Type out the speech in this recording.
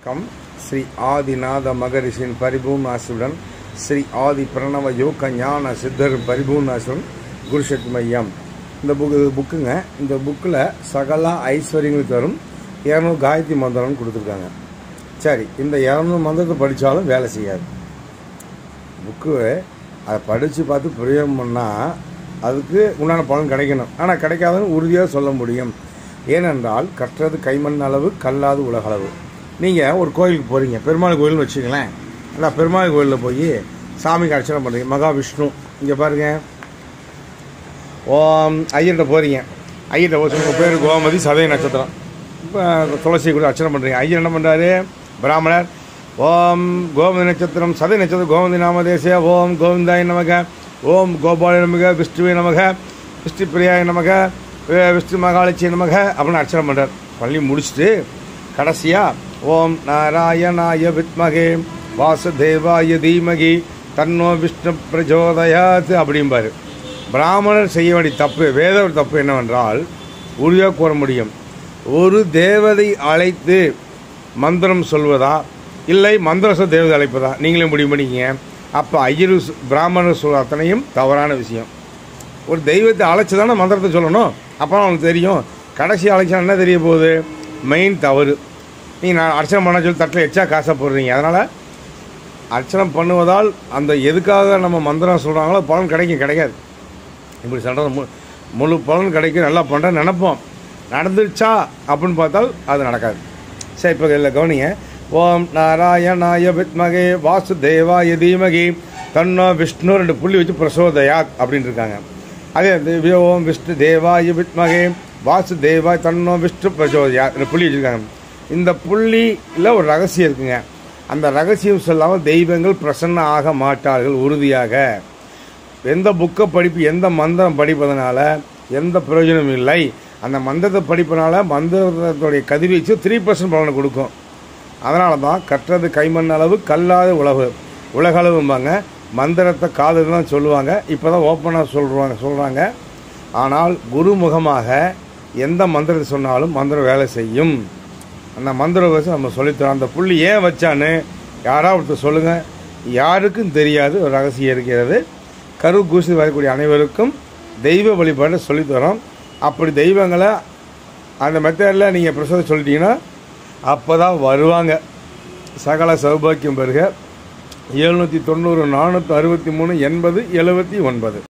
வணக்கம் ஸ்ரீ ஆதிநாத மகரிஷியின் பரிபூர்ணாசுடன் ஸ்ரீ ஆதி பிரணவ யோக ஞான சித்தர் பரிபூர்ணாசுடன் குருசக்தி மையம் இந்த புக்கு புக்குங்க இந்த புக்கில் சகல ஐஸ்வர்யங்கள் தரும் இரநூறு காயத்ரி மந்திரம்னு கொடுத்துருக்காங்க சரி இந்த இரநூறு மந்திரத்தை படித்தாலும் வேலை செய்யாது புக்கு அதை படித்து பார்த்து பிரயோகம் பண்ணால் அதுக்கு உண்டான பலன் கிடைக்கணும் ஆனால் கிடைக்காதுன்னு உறுதியாக சொல்ல முடியும் ஏனென்றால் கற்றது கைமண் அளவு கல்லாது உலகளவு நீங்கள் ஒரு கோயிலுக்கு போகிறீங்க பெருமாள் கோயில்னு வச்சுங்களேன் அதான் பெருமாள் கோயிலில் போய் சாமிக்கு அர்ச்சனை பண்ணுறீங்க மகாவிஷ்ணு இங்கே பாருங்க ஓம் ஐயர்கிட்ட போகிறீங்க ஐயர்கிட்ட போய் உங்கள் பேர் கோமதி சதய நட்சத்திரம் இப்போ துளசி கூட அர்ச்சனை பண்ணுறீங்க ஐயர் என்ன பண்ணுறாரு பிராமணர் ஓம் கோமதி நட்சத்திரம் சதய நட்சத்திரம் கோமதி நாமதேசே ஓம் கோவிந்தாய நமக ஓம் கோபால நமக விஷ்ணுவே நமக விஷ்ணு பிரியாய நமக வே- விஷ்ணு மகாலட்சுமி நமக அப்படின்னு அர்ச்சனை பண்ணுறார் பண்ணி முடிச்சுட்டு கடைசியாக ஓம் நாராயணாய வித்மகே வாசுதேவாய தீமகி தன்னோ விஷ்ணு பிரச்சோதயாத் அப்படிம்பாரு பிராமணர் செய்ய வேண்டிய தப்பு வேத ஒரு தப்பு என்னவென்றால் உறுதியாக கூற முடியும் ஒரு தேவதை அழைத்து மந்திரம் சொல்வதா இல்லை மந்திரச தேவதை அழைப்பதா நீங்களே முடிவு பண்ணிக்கங்க அப்போ ஐயரு சு- பிராமணர் சொல்ற அத்தனையும் தவறான விஷயம் ஒரு தெய்வத்தை அழைச்சி தானே மந்திரத்தை சொல்லணும் அப்போ அவனுக்கு தெரியும் கடைசி அழைச்சா என்ன தெரிய போகுது மெயின் தவறு நீங்கள் நான் அர்ச்சனை பண்ண சொல்லி தட்டில் எச்சா காசை போடுறீங்க அதனால் அர்ச்சனை பண்ணுவதால் அந்த எதுக்காக நம்ம மந்திரம் சொல்கிறாங்களோ பலன் கிடைக்கும் கிடைக்காது இப்படி சொல்கிறது மு முழு பலன் கிடைக்கும் நல்லா பண்ணுறேன் நினைப்போம் நடந்துருச்சா அப்படின்னு பார்த்தால் அது நடக்காது சரி இப்போ இதில் கவனிங்க ஓம் நாராயணாய வித்மகே வாசுதேவாய தீமகி தன்னோ விஷ்ணு ரெண்டு புள்ளி வச்சு பிரசோதயாத் அப்படின்னு இருக்காங்க அதே வந்து ஓம் விஷ்ணு தேவாய வித்மகே வாசுதேவாய் தன்னோ விஷ்ணு பிரசோதயாத் ரெண்டு புள்ளி வச்சுருக்காங்க இந்த புள்ளியில் ஒரு ரகசியம் இருக்குங்க அந்த ரகசியம் சொல்லாமல் தெய்வங்கள் பிரசன்ன ஆக மாட்டார்கள் உறுதியாக எந்த புக்கை படிப்பு எந்த மந்திரம் படிப்பதனால எந்த பிரயோஜனமும் இல்லை அந்த மந்திரத்தை படிப்பதனால மந்திரத்துடைய கதிர்வீச்சு த்ரீ பர்சன்ட் பலனை கொடுக்கும் அதனால தான் கற்றது கைமண் அளவு கல்லாத உலகு உலகளவும்பாங்க மந்திரத்தை காது தான் சொல்லுவாங்க இப்போ தான் ஓப்பனாக சொல்கிறாங்க சொல்கிறாங்க ஆனால் குருமுகமாக எந்த மந்திரத்தை சொன்னாலும் மந்திரம் வேலை செய்யும் அந்த மந்திர வச்சு நம்ம சொல்லித்தரோம் அந்த புள்ளி ஏன் வச்சான்னு யாராவது ஒருத்தர் சொல்லுங்கள் யாருக்கும் தெரியாது ஒரு ரகசியம் இருக்கிறது கரு கூசி வரக்கூடிய அனைவருக்கும் தெய்வ வழிபாட்டை சொல்லித்தரோம் அப்படி தெய்வங்களை அந்த மெத்தடில் நீங்கள் பிரசவத்தை சொல்லிட்டீங்கன்னா அப்போ தான் வருவாங்க சகல சௌபாக்கியம் பெறுக எழுநூற்றி தொண்ணூறு நானூற்றி அறுபத்தி மூணு எண்பது எழுபத்தி ஒன்பது